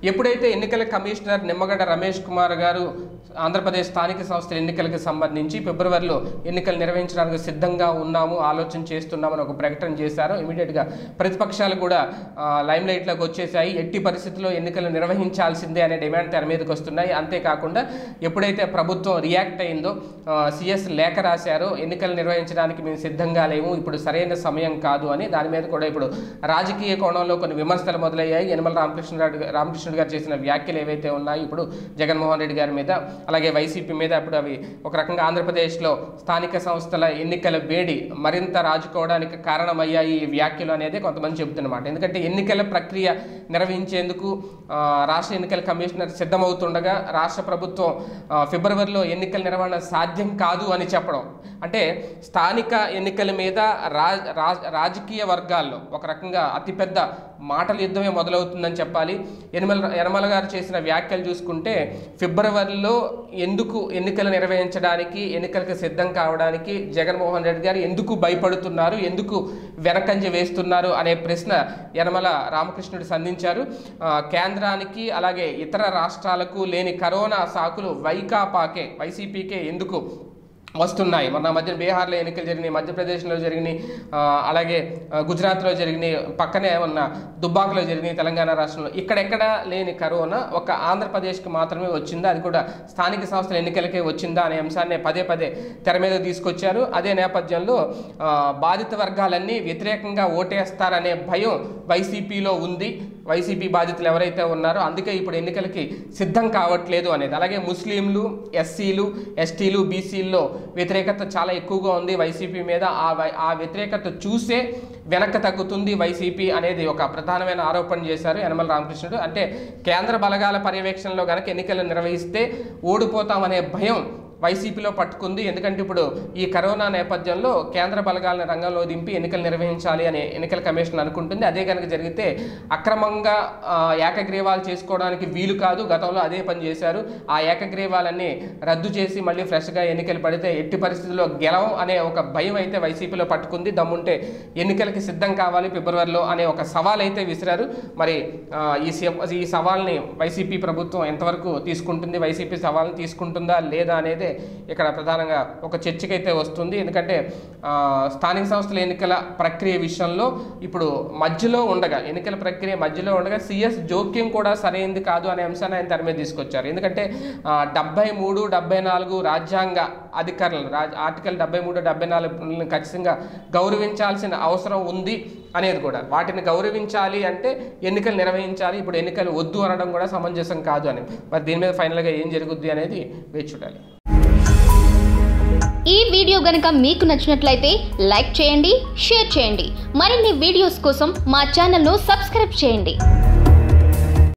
ఎప్పుడైతే ఎన్నికల కమిషనర్ నిమ్మగడ్డ రమేష్ కుమార్ గారు ఆంధ్రప్రదేశ్ స్థానిక సంస్థల ఎన్నికలకు సంబంధించి ఫిబ్రవరిలో ఎన్నికలు నిర్వహించడానికి సిద్ధంగా ఉన్నాము ఆలోచన చేస్తున్నామని ఒక ప్రకటన చేశారో ఇమీడియట్గా ప్రతిపక్షాలు కూడా లైమ్ లైట్లోకి వచ్చేసాయి ఎట్టి పరిస్థితుల్లో ఎన్నికలు నిర్వహించాల్సిందే అనే డిమాండ్ తెర మీదకి వస్తున్నాయి అంతేకాకుండా ఎప్పుడైతే ప్రభుత్వం రియాక్ట్ అయిందో సిఎస్ లేఖ రాశారో ఎన్నికలు నిర్వహించడానికి మేము సిద్ధంగా లేము ఇప్పుడు సరైన సమయం కాదు అని దాని మీద కూడా ఇప్పుడు రాజకీయ కోణంలో కొన్ని విమర్శలు మొదలయ్యాయి యనమల రామకృష్ణరాడు రామకృష్ణుడు గారు చేసిన వ్యాఖ్యలు ఏవైతే ఉన్నాయో ఇప్పుడు జగన్మోహన్ రెడ్డి గారి మీద అలాగే వైసీపీ మీద ఇప్పుడు అవి ఒక రకంగా ఆంధ్రప్రదేశ్లో స్థానిక సంస్థల ఎన్నికల వేడి మరింత రాజుకోవడానికి కారణమయ్యాయి ఈ వ్యాఖ్యలు అనేది కొంతమంది చెబుతున్నమాట ఎందుకంటే ఎన్నికల ప్రక్రియ నిర్వహించేందుకు ఆ, రాష్ట్ర ఎన్నికల కమిషనర్ సిద్ధమవుతుండగా రాష్ట్ర ప్రభుత్వం ఆ, ఫిబ్రవరిలో ఎన్నికల నిర్వహణ సాధ్యం కాదు అని చెప్పడం అంటే స్థానిక ఎన్నికల మీద రా రా- రాజకీయ వర్గాల్లో ఒక రకంగా అతిపెద్ద మాటల యుద్ధమే మొదలవుతుందని చెప్పాలి యనమల యనమల గారు చేసిన వ్యాఖ్యలు చూసుకుంటే ఫిబ్రవరిలో ఎందుకు ఎన్నికలు నిర్వహించడానికి ఎన్నికలకు సిద్ధం కావడానికి జగన్మోహన్ రెడ్డి గారు ఎందుకు భయపడుతున్నారు ఎందుకు వెనకంజ వేస్తున్నారు అనే ప్రశ్న యనమల రామకృష్ణుడు సంధించారు ఆ, కేంద్రానికి అలాగే ఇతర రాష్ట్రాలకు లేని కరోనా సాకులు వైకాపాకే వైసీపీకే ఎందుకు వస్తున్నాయి మొన్న మధ్య బీహార్లో ఎన్నికలు జరిగినాయి మధ్యప్రదేశ్లో జరిగినాయి ఆ, అలాగే ఆ, గుజరాత్లో జరిగినాయి పక్కనే ఉన్న దుబ్బాకలో జరిగినాయి తెలంగాణ రాష్ట్రంలో ఇక్కడెక్కడ లేని కరోనా ఒక ఆంధ్రప్రదేశ్కి మాత్రమే వచ్చిందా అది కూడా స్థానిక సంస్థల ఎన్నికలకే వచ్చిందా అనే అంశాన్ని పదే పదే తెర మీద తీసుకొచ్చారు అదే నేపథ్యంలో ఆ, బాధిత వర్గాలన్నీ వ్యతిరేకంగా ఓటేస్తారనే భయం వైసీపీలో ఉంది వైసీపీ బాధితులు ఎవరైతే ఉన్నారో అందుకే ఇప్పుడు ఎన్నికలకి సిద్ధం కావట్లేదు అనేది అలాగే ముస్లింలు ఎస్సీలు ఎస్టీలు బీసీల్లో వ్యతిరేకత చాలా ఎక్కువగా ఉంది వైసీపీ మీద ఆ వై- ఆ వ్యతిరేకత చూసే వెనక్కి తగ్గుతుంది వైసీపీ అనేది ఒక ప్రధానమైన ఆరోపణ చేశారు యనమల రామకృష్ణుడు అంటే కేంద్ర బలగాల పర్యవేక్షణలో గనక ఎన్నికలు నిర్వహిస్తే ఓడిపోతామనే భయం వైసీపీలో పట్టుకుంది ఎందుకంటే ఇప్పుడు ఈ కరోనా నేపథ్యంలో కేంద్ర బలగాలను రంగంలో దింపి ఎన్నికలు నిర్వహించాలి అని ఎన్నికల కమిషన్ అనుకుంటుంది అదే కనుక జరిగితే అక్రమంగా ఆ, ఏకగ్రీవాలు చేసుకోవడానికి వీలు కాదు గతంలో అదే పని చేశారు ఆ ఏకగ్రీవాలన్నీ రద్దు చేసి మళ్ళీ ఫ్రెష్గా ఎన్నికలు పడితే ఎట్టి పరిస్థితుల్లో గెలవం అనే ఒక భయం అయితే వైసీపీలో పట్టుకుంది దమ్ముంటే ఎన్నికలకి సిద్ధం కావాలి ఫిబ్రవరిలో అనే ఒక సవాల్ అయితే విసిరారు మరి ఆ, ఈ సి- ఈ సవాల్ని వైసీపీ ప్రభుత్వం ఎంతవరకు తీసుకుంటుంది వైసీపీ సవాల్ని తీసుకుంటుందా లేదా అనేది ఇక్కడ ప్రధానంగా ఒక చర్చకైతే వస్తుంది ఎందుకంటే ఆ, స్థానిక సంస్థల ఎన్నికల ప్రక్రియ విషయంలో ఇప్పుడు మధ్యలో ఉండగా ఎన్నికల ప్రక్రియ మధ్యలో ఉండగా సిఎస్ జోక్యం కూడా సరైంది కాదు అనే అంశాన్ని ఆయన తెర మీద తీసుకొచ్చారు ఎందుకంటే డెబ్బై మూడు డెబ్బై నాలుగు రాజ్యాంగ అధికారులను రాజ్ ఆర్టికల్ డెబ్బై మూడు డెబ్బై నాలుగు ఖచ్చితంగా గౌరవించాల్సిన అవసరం ఉంది అనేది కూడా వాటిని గౌరవించాలి అంటే ఎన్నికలు నిర్వహించాలి ఇప్పుడు ఎన్నికలు వద్దు అనడం కూడా సమంజసం కాదు అని మరి దీని మీద ఫైనల్గా ఏం జరుగుద్ది అనేది వేచి చూడాలి ఈ వీడియో గనుక మీకు నచ్చినట్లయితే లైక్ చేయండి షేర్ చేయండి మరిన్ని వీడియోస్ కోసం మా ఛానల్ను సబ్స్క్రైబ్ చేయండి